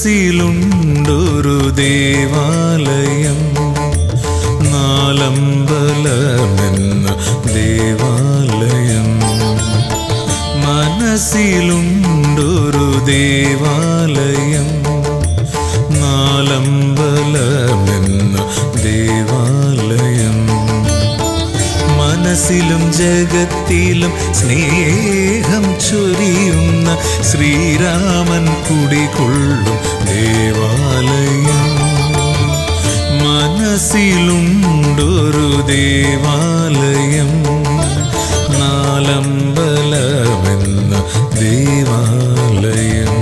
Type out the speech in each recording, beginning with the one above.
മനസ്സിലുണ്ടൊരു ദേവാലയം നാലമ്പലമെന്ന ദേവാലയം മനസ്സിലുണ്ടൊരു ദേവാലയം നാലമ്പലമെന്ന ദേവാലയം മനസ്സിലും ജഗത്തിലും സ്നേഹം ചൊരിയുന്ന ശ്രീരാമൻ കുടികൊള്ളും ദേവാലയം മനസ്സിലുണ്ടൊരു ദേവാലയം നാലമ്പലമെന്ന ദേവാലയം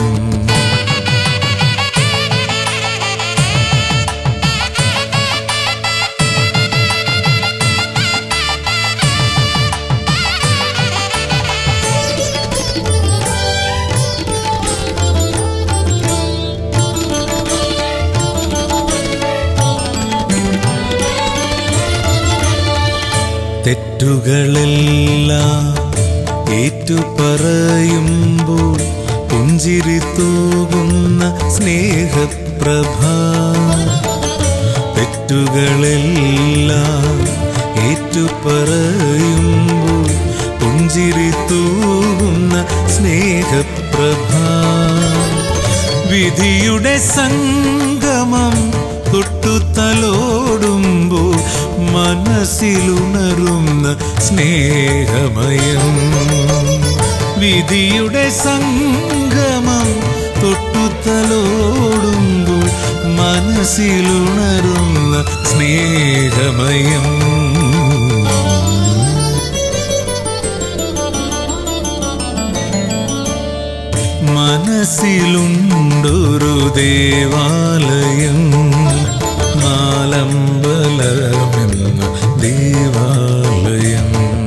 തെറ്റുകളെല്ലാം ഏറ്റുപറയുമ്പോൾ പുഞ്ചിരി തൂകുന്ന സ്നേഹപ്രഭ തെറ്റുകളെല്ലാം ഏറ്റുപറയുമ്പോൾ പുഞ്ചിരി തൂകുന്ന സ്നേഹപ്രഭ വിധിയുടെ സംഗമം തൊട്ടുതലോടുമ്പോൾ മനസ്സിലുണരുന്ന സ്നേഹമയം വിധിയുടെ സംഗമം തൊട്ടുതലോടുമ്പോൾ മനസ്സിലുണരുന്ന സ്നേഹമയം മനസ്സിലുണ്ടൊരു ദേവാലയം നാലമ്പലമെന്ന ദേവാലയം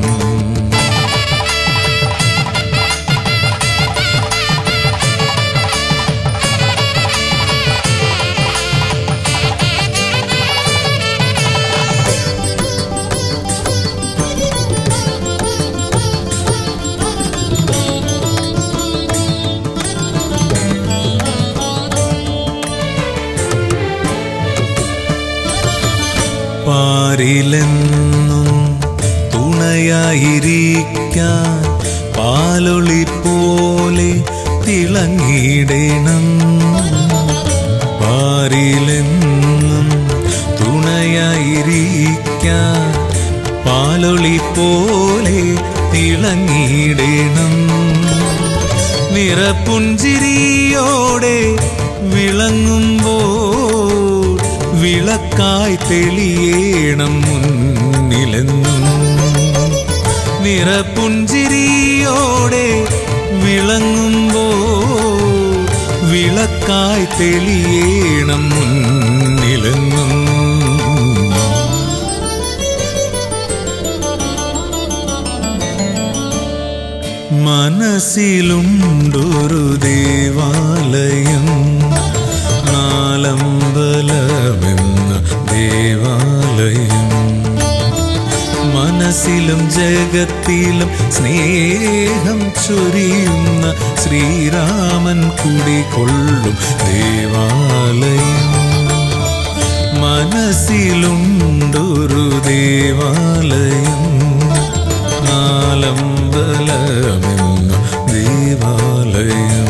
പാരിലെന്നും തുണയായിരിക്കാൻ പാലൊളി പോലെ തിളങ്ങിയിടണം പാരിലെന്നും തുണയായിരിക്കാൻ പാലൊളി പോലെ തിളങ്ങിയിടണം നിറപുഞ്ചിരിയോടെ വിളങ്ങുമ്പോൾ വിളക്കായി തെളിയേണം മുന്നിലെന്നും നിറപുഞ്ചിരിയോടെ വിളങ്ങുമ്പോൾ വിളക്കായി തെളിയേണം മുന്നിലെന്നും മനസ്സിലുണ്ടൊരു ദേവാലയം നാലമ്പലമെന്ന ദേവാലയം മനസ്സിലും ജഗത്തിലും സ്നേഹം ചൊരിയുന്ന ശ്രീരാമൻ കുടികൊള്ളും ദേവാലയം മനസ്സിലുണ്ടൊരു ദേവാലയം നാലമ്പലമെന്ന ദേവാലയം